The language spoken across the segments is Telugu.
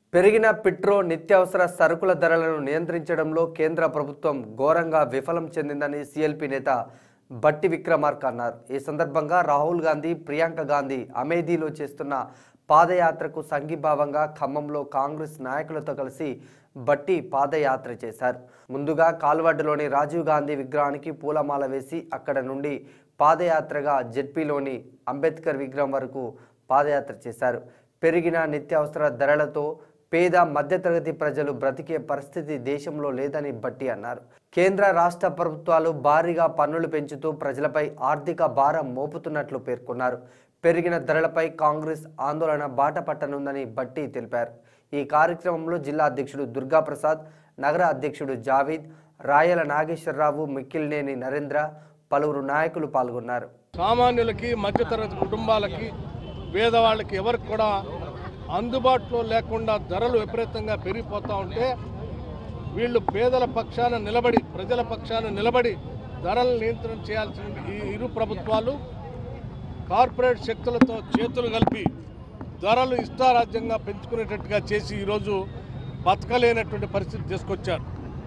పెరిగిన పెట్రో నిత్యావసర సరుకుల ధరలను నియంత్రించడంలో కేంద్ర ప్రభుత్వం ఘోరంగా విఫలం చెందిందని సిఎల్పి నేత బట్టి విక్రమార్క అన్నారు ఈ సందర్భంగా రాహుల్ గాంధీ ప్రియాంక గాంధీ అమేథీలో చేస్తున్న పాదయాత్రకు సంఘీభావంగా ఖమ్మంలో కాంగ్రెస్ నాయకులతో కలిసి బట్టి పాదయాత్ర చేశారు ముందుగా కాల్వడ్డులోని రాజీవ్ గాంధీ విగ్రహానికి పూలమాల వేసి అక్కడ నుండి పాదయాత్రగా జెడ్పీలోని అంబేద్కర్ విగ్రహం వరకు పాదయాత్ర చేశారు పెరిగిన నిత్యావసర ధరలతో పేద మధ్యతరగతి ప్రజలు బ్రతికే పరిస్థితి దేశంలో లేదని బట్టి అన్నారు కేంద్ర రాష్ట్ర ప్రభుత్వాలు భారీగా పన్నులు పెంచుతూ ప్రజలపై ఆర్థిక భారం మోపుతున్నట్లు పేర్కొన్నారు పెరిగిన ధరలపై కాంగ్రెస్ ఆందోళన బాట పట్టనుందని బట్టి తెలిపారు ఈ కార్యక్రమంలో జిల్లా అధ్యక్షుడు దుర్గాప్రసాద్ నగర అధ్యక్షుడు జావీద్ రాయల నాగేశ్వరరావు మిక్కిలినేని నరేంద్ర పలువురు నాయకులు పాల్గొన్నారు సామాన్యులకి మధ్యతరగతి కుటుంబాలకి పేదవాళ్ళకి ఎవరికి కూడా అందుబాటులో లేకుండా ధరలు విపరీతంగా పెరిగిపోతూ ఉంటే వీళ్ళు పేదల పక్షాన నిలబడి ప్రజల పక్షాన నిలబడి ధరలను నియంత్రణ చేయాల్సిన ఈ ఇరు ప్రభుత్వాలు కార్పొరేట్ శక్తులతో చేతులు కలిపి ధరలు ఇష్టారాజ్యంగా పెంచుకునేటట్టుగా చేసి ఈరోజు బతకలేనటువంటి పరిస్థితి తీసుకొచ్చారు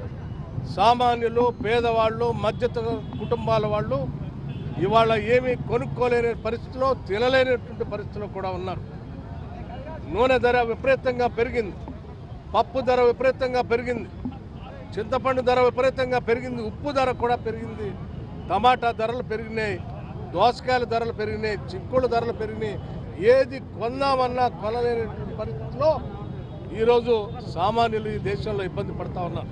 సామాన్యులు పేదవాళ్ళు మధ్యతరగతి కుటుంబాల వాళ్ళు ఇవాళ ఏమీ కొనుక్కోలేని పరిస్థితిలో తినలేనటువంటి పరిస్థితిలో కూడా ఉన్నారు నూనె ధర విపరీతంగా పెరిగింది పప్పు ధర విపరీతంగా పెరిగింది చింతపండు ధర విపరీతంగా పెరిగింది ఉప్పు ధర కూడా పెరిగింది టమాటా ధరలు పెరిగినాయి దోసకాయల ధరలు పెరిగినాయి చిక్కుడు ధరలు పెరిగినాయి ఏది కొందామన్నా కొనలేనటువంటి పరిస్థితిలో ఈరోజు సామాన్యులు ఈ దేశంలో ఇబ్బంది పడతా ఉన్నారు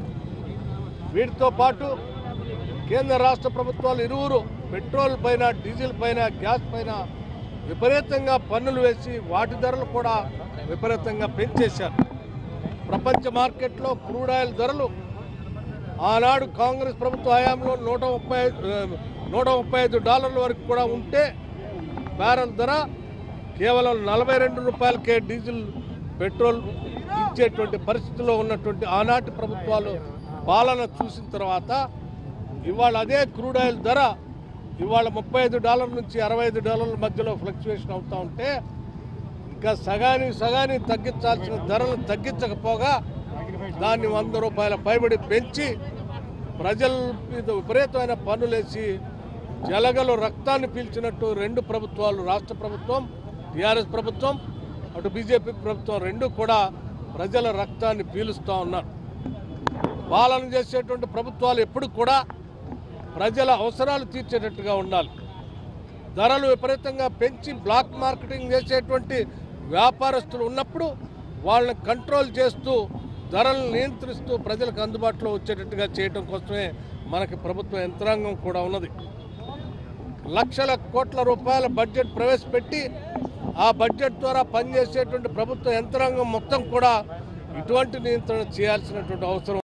వీటితో పాటు కేంద్ర రాష్ట్ర ప్రభుత్వాలు ఇరువురు పెట్రోల్ పైన డీజిల్ పైన గ్యాస్ పైన విపరీతంగా పన్నులు వేసి వాటి ధరలు కూడా విపరీతంగా పెంచేశారు ప్రపంచ మార్కెట్లో క్రూడ్ ఆయిల్ ధరలు ఆనాడు కాంగ్రెస్ ప్రభుత్వ హయాంలో నూట ముప్పై ఐదు, ఆ, నూట ముప్పై ఐదు డాలర్ల వరకు కూడా ఉంటే బ్యారెల్ ధర కేవలం నలభై రెండు రూపాయలకే డీజిల్ పెట్రోల్ ఇచ్చేటువంటి పరిస్థితిలో ఉన్నటువంటి ఆనాటి ప్రభుత్వాలు పాలన చూసిన తర్వాత ఇవాళ అదే క్రూడ్ ఆయిల్ ధర ఇవాళ ముప్పై ఐదు డాలర్ల నుంచి అరవై ఐదు డాలర్ల మధ్యలో ఫ్లక్చువేషన్ అవుతూ ఉంటే ఇంకా సగాని సగాని తగ్గించాల్సిన ధరలు తగ్గించకపోగా దాన్ని వంద రూపాయల పైబడి పెంచి ప్రజల మీద విపరీతమైన పన్నులేసి జలగలు రక్తాన్ని పీల్చినట్టు రెండు ప్రభుత్వాలు రాష్ట్ర ప్రభుత్వం టీఆర్ఎస్ ప్రభుత్వం అటు బీజేపీ ప్రభుత్వం రెండు కూడా ప్రజల రక్తాన్ని పీలుస్తూ ఉన్నారు పాలన చేసేటువంటి ప్రభుత్వాలు ఎప్పుడు కూడా ప్రజల అవసరాలు తీర్చేటట్టుగా ఉండాలి ధరలు విపరీతంగా పెంచి బ్లాక్ మార్కెటింగ్ చేసేటువంటి వ్యాపారస్తులు ఉన్నప్పుడు వాళ్ళని కంట్రోల్ చేస్తూ ధరలను నియంత్రిస్తూ ప్రజలకు అందుబాటులో వచ్చేటట్టుగా చేయడం కోసమే మనకి ప్రభుత్వ యంత్రాంగం కూడా ఉన్నది లక్షల కోట్ల రూపాయల బడ్జెట్ ప్రవేశపెట్టి ఆ బడ్జెట్ ద్వారా పనిచేసేటువంటి ప్రభుత్వ యంత్రాంగం మొత్తం కూడా ఇటువంటి నియంత్రణ చేయాల్సినటువంటి అవసరం